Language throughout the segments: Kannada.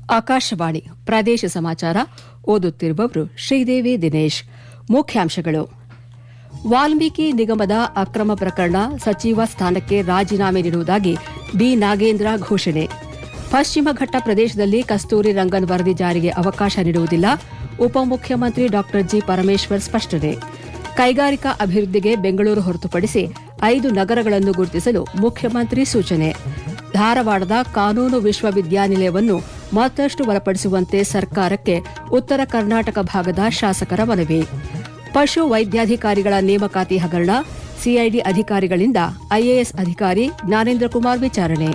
ಆಕಾಶವಾಣಿ ಪ್ರದೇಶ ಸಮಾಚಾರ ಓದುತ್ತಿರುವವರು ಶ್ರೀದೇವಿ ದಿನೇಶ್ ಮುಖ್ಯಾಂಶಗಳು ವಾಲ್ಮೀಕಿ ನಿಗಮದ ಅಕ್ರಮ ಪ್ರಕರಣ ಸಚಿವ ಸ್ಥಾನಕ್ಕೆ ರಾಜೀನಾಮೆ ನೀಡುವುದಾಗಿ ಬಿ ನಾಗೇಂದ್ರ ಘೋಷಣೆ ಪಶ್ಚಿಮ ಘಟ್ಟ ಪ್ರದೇಶದಲ್ಲಿ ಕಸ್ತೂರಿ ರಂಗನ್ ವರದಿ ಜಾರಿಗೆ ಅವಕಾಶ ನೀಡುವುದಿಲ್ಲ ಉಪಮುಖ್ಯಮಂತ್ರಿ ಡಾ ಜಿ ಪರಮೇಶ್ವರ್ ಸ್ಪಷ್ಟನೆ ಕೈಗಾರಿಕಾ ಅಭಿವೃದ್ಧಿಗೆ ಬೆಂಗಳೂರು ಹೊರತುಪಡಿಸಿ ಐದು ನಗರಗಳನ್ನು ಗುರುತಿಸಲು ಮುಖ್ಯಮಂತ್ರಿ ಸೂಚನೆ ಧಾರವಾಡದ ಕಾನೂನು ವಿಶ್ವವಿದ್ಯಾನಿಲಯವನ್ನು ಮತ್ತಷ್ಟು ಬಲಪಡಿಸುವಂತೆ ಸರ್ಕಾರಕ್ಕೆ ಉತ್ತರ ಕರ್ನಾಟಕ ಭಾಗದ ಶಾಸಕರ ಮನವಿ ಪಶು ವೈದ್ಯಾಧಿಕಾರಿಗಳ ನೇಮಕಾತಿ ಹಗರಣ ಸಿಐಡಿ ಅಧಿಕಾರಿಗಳಿಂದ ಐಎಎಸ್ ಅಧಿಕಾರಿ ಜ್ಞಾನೇಂದ್ರ ಕುಮಾರ್ ವಿಚಾರಣೆ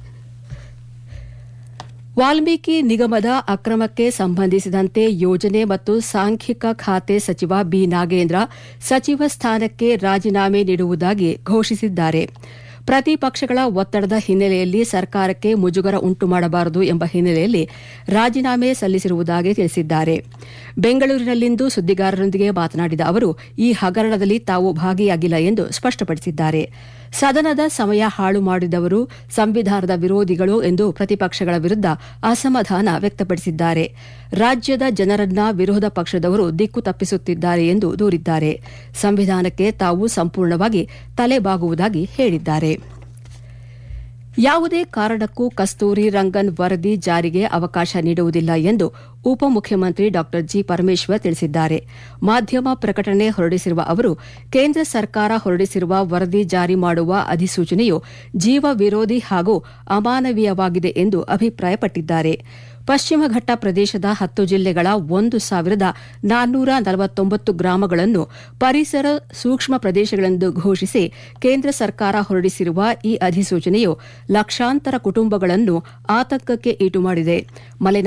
ವಾಲ್ಮೀಕಿ ನಿಗಮದ ಅಕ್ರಮಕ್ಕೆ ಸಂಬಂಧಿಸಿದಂತೆ ಯೋಜನೆ ಮತ್ತು ಸಾಂಖ್ಯಿಕ ಖಾತೆ ಸಚಿವ ಬಿ ನಾಗೇಂದ್ರ ಸಚಿವ ಸ್ಥಾನಕ್ಕೆ ರಾಜೀನಾಮೆ ನೀಡುವುದಾಗಿ ಘೋಷಿಸಿದ್ದಾರೆ ಪ್ರತಿಪಕ್ಷಗಳ ಒತ್ತಡದ ಹಿನ್ನೆಲೆಯಲ್ಲಿ ಸರ್ಕಾರಕ್ಕೆ ಮುಜುಗರ ಉಂಟು ಮಾಡಬಾರದು ಎಂಬ ಹಿನ್ನೆಲೆಯಲ್ಲಿ ರಾಜೀನಾಮೆ ಸಲ್ಲಿಸಿರುವುದಾಗಿ ತಿಳಿಸಿದ್ದಾರೆ ಬೆಂಗಳೂರಿನಲ್ಲಿಂದು ಸುದ್ದಿಗಾರರೊಂದಿಗೆ ಮಾತನಾಡಿದ ಅವರು ಈ ಹಗರಣದಲ್ಲಿ ತಾವು ಭಾಗಿಯಾಗಿಲ್ಲ ಎಂದು ಸ್ಪಷ್ಟಪಡಿಸಿದ್ದಾರೆ ಸದನದ ಸಮಯ ಹಾಳು ಮಾಡಿದವರು ಸಂವಿಧಾನದ ವಿರೋಧಿಗಳು ಎಂದು ಪ್ರತಿಪಕ್ಷಗಳ ವಿರುದ್ದ ಅಸಮಾಧಾನ ವ್ಯಕ್ತಪಡಿಸಿದ್ದಾರೆ ರಾಜ್ಯದ ಜನರನ್ನ ವಿರೋಧ ಪಕ್ಷದವರು ದಿಕ್ಕು ತಪ್ಪಿಸುತ್ತಿದ್ದಾರೆ ಎಂದು ದೂರಿದ್ದಾರೆ ಸಂವಿಧಾನಕ್ಕೆ ತಾವು ಸಂಪೂರ್ಣವಾಗಿ ತಲೆಬಾಗುವುದಾಗಿ ಹೇಳಿದ್ದಾರೆ ಯಾವುದೇ ಕಾರಣಕ್ಕೂ ಕಸ್ತೂರಿ ರಂಗನ್ ವರದಿ ಜಾರಿಗೆ ಅವಕಾಶ ನೀಡುವುದಿಲ್ಲ ಎಂದು ಉಪಮುಖ್ಯಮಂತ್ರಿ ಡಾ ಜಿ ಪರಮೇಶ್ವರ್ ತಿಳಿಸಿದ್ದಾರೆ ಮಾಧ್ಯಮ ಪ್ರಕಟಣೆ ಹೊರಡಿಸಿರುವ ಅವರು ಕೇಂದ್ರ ಸರ್ಕಾರ ಹೊರಡಿಸಿರುವ ವರದಿ ಜಾರಿ ಮಾಡುವ ಅಧಿಸೂಚನೆಯು ಜೀವ ವಿರೋಧಿ ಹಾಗೂ ಅಮಾನವೀಯವಾಗಿದೆ ಎಂದು ಅಭಿಪ್ರಾಯಪಟ್ಟಿದ್ದಾರೆ ಪಶ್ಚಿಮ ಘಟ್ಟ ಪ್ರದೇಶದ ಹತ್ತು ಜಿಲ್ಲೆಗಳ ಒಂದು ಸಾವಿರದ ನಾನ್ನೂರ ನಲವತ್ತೊಂಬತ್ತು ಗ್ರಾಮಗಳನ್ನು ಪರಿಸರ ಸೂಕ್ಷ್ಮ ಪ್ರದೇಶಗಳೆಂದು ಘೋಷಿಸಿ ಕೇಂದ್ರ ಸರ್ಕಾರ ಹೊರಡಿಸಿರುವ ಈ ಅಧಿಸೂಚನೆಯು ಲಕ್ಷಾಂತರ ಕುಟುಂಬಗಳನ್ನು ಆತಂಕಕ್ಕೆ ಈಟು ಮಾಡಿದೆ